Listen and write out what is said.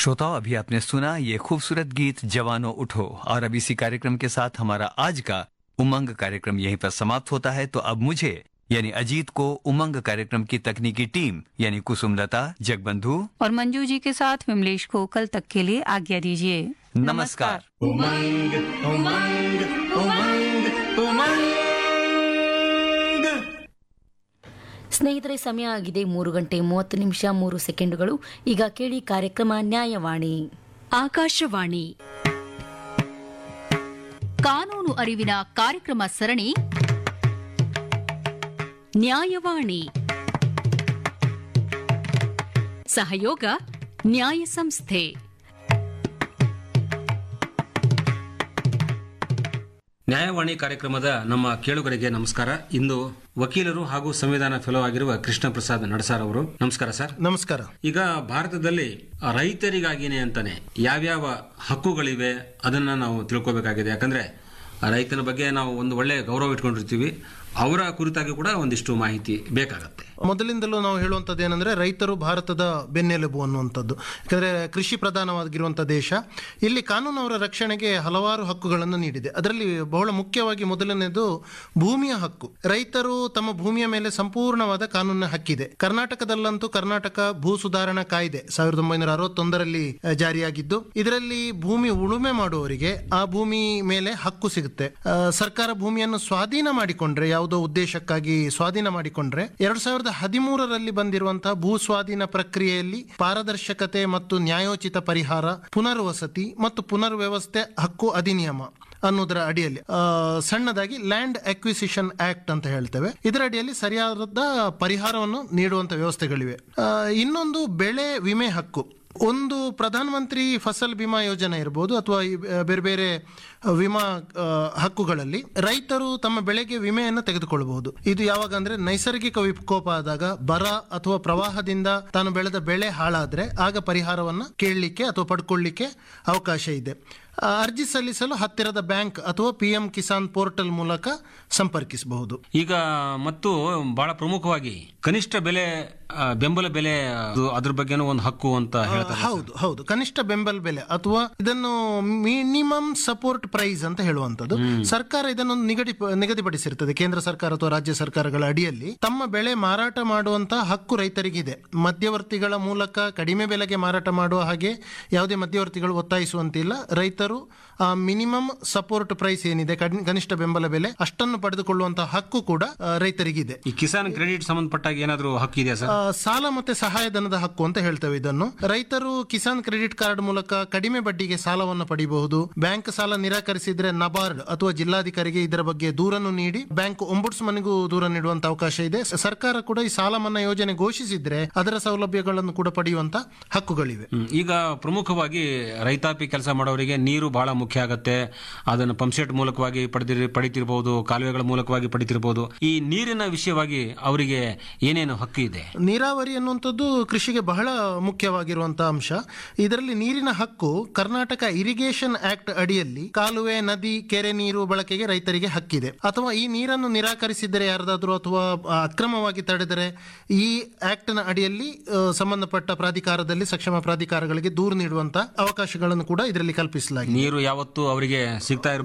श्रोताओं अभी आपने सुना ये खूबसूरत गीत जवानों उठो और अब इसी कार्यक्रम के साथ हमारा आज का उमंग कार्यक्रम यहीं पर समाप्त होता है तो अब मुझे यानी अजीत को उमंग कार्यक्रम की तकनीकी टीम यानी कुसुमलता जगबंधु और मंजू जी के साथ विमलेश को कल तक के लिए आज्ञा दीजिए नमस्कार उमंग उमंग उमंग उमंग ಸ್ನೇಹಿತರೆ ಸಮಯ ಆಗಿದೆ ಮೂರು ಗಂಟೆ ಮೂವತ್ತು ನಿಮಿಷ ಮೂರು ಸೆಕೆಂಡುಗಳು ಈಗ ಕೇಳಿ ಕಾರ್ಯಕ್ರಮ ನ್ಯಾಯವಾಣಿ ಆಕಾಶವಾಣಿ ಕಾನೂನು ಅರಿವಿನ ಕಾರ್ಯಕ್ರಮ ಸರಣಿ ನ್ಯಾಯವಾಣಿ ಸಹಯೋಗ ನ್ಯಾಯ ಸಂಸ್ಥೆ ನ್ಯಾಯವಾಣಿ ಕಾರ್ಯಕ್ರಮದ ನಮ್ಮ ಕೇಳುಗರಿಗೆ ನಮಸ್ಕಾರ ಇಂದು ವಕೀಲರು ಹಾಗೂ ಸಂವಿಧಾನ ಫೆಲೋ ಆಗಿರುವ ಕೃಷ್ಣ ಪ್ರಸಾದ್ ನಡಸಾರ್ ಅವರು ನಮಸ್ಕಾರ ಸರ್ ನಮಸ್ಕಾರ ಈಗ ಭಾರತದಲ್ಲಿ ರೈತರಿಗಾಗಿನೇ ಅಂತಾನೆ ಯಾವ್ಯಾವ ಹಕ್ಕುಗಳಿವೆ ಅದನ್ನ ನಾವು ತಿಳ್ಕೊಬೇಕಾಗಿದೆ ಯಾಕಂದ್ರೆ ರೈತನ ಬಗ್ಗೆ ನಾವು ಒಂದು ಒಳ್ಳೆ ಗೌರವ ಇಟ್ಕೊಂಡಿರ್ತೀವಿ ಅವರ ಕುರಿತಾಗಿ ಕೂಡ ಒಂದಿಷ್ಟು ಮಾಹಿತಿ ಬೇಕಾಗತ್ತೆ ಮೊದಲಿಂದಲೂ ನಾವು ಹೇಳುವಂಥದ್ದು ಏನಂದ್ರೆ ರೈತರು ಭಾರತದ ಬೆನ್ನೆಲುಬು ಅನ್ನುವಂಥದ್ದು ಯಾಕಂದ್ರೆ ಕೃಷಿ ಪ್ರಧಾನವಾಗಿರುವಂಥ ದೇಶ ಇಲ್ಲಿ ಕಾನೂನು ಅವರ ರಕ್ಷಣೆಗೆ ಹಲವಾರು ಹಕ್ಕುಗಳನ್ನು ನೀಡಿದೆ ಅದರಲ್ಲಿ ಬಹಳ ಮುಖ್ಯವಾಗಿ ಮೊದಲನೇದು ಭೂಮಿಯ ಹಕ್ಕು ರೈತರು ತಮ್ಮ ಭೂಮಿಯ ಮೇಲೆ ಸಂಪೂರ್ಣವಾದ ಕಾನೂನಿನ ಹಕ್ಕಿದೆ ಕರ್ನಾಟಕದಲ್ಲಂತೂ ಕರ್ನಾಟಕ ಭೂ ಸುಧಾರಣಾ ಕಾಯ್ದೆ ಸಾವಿರದ ಒಂಬೈನೂರ ಅರವತ್ತೊಂದರಲ್ಲಿ ಆ, ಜಾರಿಯಾಗಿದ್ದು ಇದರಲ್ಲಿ ಭೂಮಿ ಉಳುಮೆ ಮಾಡುವವರಿಗೆ ಆ ಭೂಮಿ ಮೇಲೆ ಹಕ್ಕು ಸಿಗುತ್ತೆ ಆ, ಸರ್ಕಾರ ಭೂಮಿಯನ್ನು ಸ್ವಾಧೀನ ಮಾಡಿಕೊಂಡ್ರೆ ಯಾವುದೋ ಉದ್ದೇಶಕ್ಕಾಗಿ ಸ್ವಾಧೀನ ಮಾಡಿಕೊಂಡ್ರೆ ಎರಡ್ ಸಾವಿರದ ಹದಿಮೂರರಲ್ಲಿ ಬಂದಿರುವಂತಹ ಭೂ ಸ್ವಾಧೀನ ಪ್ರಕ್ರಿಯೆಯಲ್ಲಿ ಪಾರದರ್ಶಕತೆ ಮತ್ತು ನ್ಯಾಯೋಚಿತ ಪರಿಹಾರ ಪುನರ್ವಸತಿ ಮತ್ತು ಪುನರ್ವ್ಯವಸ್ಥೆ ಹಕ್ಕು ಅಧಿನಿಯಮ ಅನ್ನೋದರ ಅಡಿಯಲ್ಲಿ ಆ, ಸಣ್ಣದಾಗಿ ಲ್ಯಾಂಡ್ ಅಕ್ವಿಸಿಷನ್ ಆಕ್ಟ್ ಅಂತ ಹೇಳ್ತೇವೆ ಇದರ ಅಡಿಯಲ್ಲಿ ಸರಿಯಾದ ಪರಿಹಾರವನ್ನು ನೀಡುವಂತ ವ್ಯವಸ್ಥೆಗಳಿವೆ ಆ, ಇನ್ನೊಂದು ಬೆಳೆ ವಿಮೆ ಹಕ್ಕು ಒಂದು ಪ್ರಧಾನಮಂತ್ರಿ ಫಸಲ್ ಬಿಮಾ ಯೋಜನೆ ಇರ್ಬೋದು ಅಥವಾ ಈ ಬೇರೆ ಬೇರೆ ವಿಮಾ ಆ, ಹಕ್ಕುಗಳಲ್ಲಿ ರೈತರು ತಮ್ಮ ಬೆಳೆಗೆ ವಿಮೆಯನ್ನು ತೆಗೆದುಕೊಳ್ಳಬಹುದು ಇದು ಯಾವಾಗ ಅಂದ್ರೆ ನೈಸರ್ಗಿಕ ವಿಕೋಪ ಆದಾಗ ಬರ ಅಥವಾ ಪ್ರವಾಹದಿಂದ ತಾನು ಬೆಳೆದ ಬೆಳೆ ಹಾಳಾದ್ರೆ ಆಗ ಪರಿಹಾರವನ್ನ ಕೇಳಲಿಕ್ಕೆ ಅಥವಾ ಪಡ್ಕೊಳ್ಳಿಕ್ಕೆ ಅವಕಾಶ ಇದೆ ಆ, ಅರ್ಜಿ ಸಲ್ಲಿಸಲು ಹತ್ತಿರದ ಬ್ಯಾಂಕ್ ಅಥವಾ ಪಿ ಎಂ ಕಿಸಾನ್ ಪೋರ್ಟಲ್ ಮೂಲಕ ಸಂಪರ್ಕಿಸಬಹುದು ಈಗ ಮತ್ತು ಬಹಳ ಪ್ರಮುಖವಾಗಿ ಕನಿಷ್ಠ ಬೆಲೆ ಆ, ಬೆಂಬಲ ಬೆಲೆ ಅದು ಅದ್ರ ಬಗ್ಗೆನೂ ಒಂದು ಹಕ್ಕು ಅಂತ ಹೇಳ್ತಾರೆ ಹೌದು ಹೌದು ಕನಿಷ್ಠ ಬೆಂಬಲ ಬೆಲೆ ಅಥವಾ ಇದನ್ನು ಮಿನಿಮಮ್ ಸಪೋರ್ಟ್ ಪ್ರೈಸ್ ಅಂತ ಹೇಳುವಂತದ್ದು ಸರ್ಕಾರ ಇದನ್ನು ನಿಗದಿ ನಿಗದಿಪಡಿಸಿರ್ತದೆ ಕೇಂದ್ರ ಸರ್ಕಾರ ಅಥವಾ ರಾಜ್ಯ ಸರ್ಕಾರಗಳ ಅಡಿಯಲ್ಲಿ ತಮ್ಮ ಬೆಳೆ ಮಾರಾಟ ಮಾಡುವಂತಹ ಹಕ್ಕು ರೈತರಿಗಿದೆ ಮಧ್ಯವರ್ತಿಗಳ ಮೂಲಕ ಕಡಿಮೆ ಬೆಲೆಗೆ ಮಾರಾಟ ಮಾಡುವ ಹಾಗೆ ಯಾವುದೇ ಮಧ್ಯವರ್ತಿಗಳು ಒತ್ತಾಯಿಸುವಂತಿಲ್ಲ ರೈತರು ಆ ಮಿನಿಮಮ್ ಸಪೋರ್ಟ್ ಪ್ರೈಸ್ ಏನಿದೆ ಕಡಿ- ಕನಿಷ್ಠ ಬೆಂಬಲ ಬೆಲೆ ಅಷ್ಟನ್ನು ಪಡೆದುಕೊಳ್ಳುವಂತಹ ಹಕ್ಕು ಕೂಡ ಆ, ರೈತರಿಗಿದೆ ಈ ಕಿಸಾನ್ ಕ್ರೆಡಿಟ್ ಸಂಬಂಧಪಟ್ಟಾಗ ಏನಾದರೂ ಹಕ್ಕು ಇದೆಯಾ ಸರ್ ಆ, ಸಾಲ ಮತ್ತೆ ಸಹಾಯಧನದ ಹಕ್ಕು ಅಂತ ಹೇಳ್ತೇವೆ ಇದನ್ನು ರೈತರು ಕಿಸಾನ್ ಕ್ರೆಡಿಟ್ ಕಾರ್ಡ್ ಮೂಲಕ ಕಡಿಮೆ ಬಡ್ಡಿಗೆ ಸಾಲವನ್ನು ಪಡಿಬಹುದು ಬ್ಯಾಂಕ್ ಸಾಲ ನಿರಾಕರಿಸಿದ್ರೆ ನಬಾರ್ಡ್ ಅಥವಾ ಜಿಲ್ಲಾಧಿಕಾರಿಗೆ ಇದರ ಬಗ್ಗೆ ದೂರನ್ನು ನೀಡಿ ಬ್ಯಾಂಕ್ ಒಂಬುಡ್ಸ್ಮನ್ಗೂ ದೂರ ನೀಡುವಂತ ಅವಕಾಶ ಇದೆ ಸ- ಸರ್ಕಾರ ಕೂಡ ಈ ಸಾಲ ಮನ್ನಾ ಯೋಜನೆ ಘೋಷಿಸಿದ್ರೆ ಅದರ ಸೌಲಭ್ಯಗಳನ್ನು ಕೂಡ ಪಡೆಯುವಂತ ಹಕ್ಕುಗಳಿವೆ ಹ್ಮ್. ಈಗ ಪ್ರಮುಖವಾಗಿ ರೈತಾಪಿ ಕೆಲಸ ಮಾಡೋರಿಗೆ ನೀರು ಬಹಳ ಮುಖ್ಯ ಆಗತ್ತೆ ಅದನ್ನು ಪಂಪ್ಸೆಟ್ ಮೂಲಕವಾಗಿ ಪಡೆದಿರ್ ಪಡಿತಿರ್ಬೋದು ಕಾಲುವೆಗಳ ಮೂಲಕವಾಗಿ ಪಡಿತಿರ್ಬೋದು ಈ ನೀರಿನ ವಿಷಯವಾಗಿ ಅವರಿಗೆ ಏನೇನು ಹಕ್ಕು ಇದೆ ನೀರಾವರಿ ಅನ್ನುವಂಥದ್ದು ಕೃಷಿಗೆ ಬಹಳ ಮುಖ್ಯವಾಗಿರುವಂತಹ ಅಂಶ ಇದರಲ್ಲಿ ನೀರಿನ ಹಕ್ಕು ಕರ್ನಾಟಕ ಇರಿಗೇಷನ್ ಆಕ್ಟ್ ಅಡಿಯಲ್ಲಿ ಕಾಲುವೆ ನದಿ ಕೆರೆ ನೀರು ಬಳಕೆಗೆ ರೈತರಿಗೆ ಹಕ್ಕಿದೆ ಅಥವಾ ಈ ನೀರನ್ನು ನಿರಾಕರಿಸಿದರೆ ಯಾರದಾದ್ರೂ ಅಥವಾ ಆ, ಅಕ್ರಮವಾಗಿ ತಡೆದರೆ ಈ ಆಕ್ಟ್ ನ ಅಡಿಯಲ್ಲಿ ಆ, ಸಂಬಂಧಪಟ್ಟ ಪ್ರಾಧಿಕಾರದಲ್ಲಿ ಸಕ್ಷಮ ಪ್ರಾಧಿಕಾರಗಳಿಗೆ ದೂರು ನೀಡುವಂತ ಅವಕಾಶಗಳನ್ನು ಕೂಡ ಇದರಲ್ಲಿ ಕಲ್ಪಿಸಲಾಗಿದೆ ನೀರು ಯಾವತ್ತು ಅವರಿಗೆ ಸಿಗ್ತಾ ಇರಬೇಕು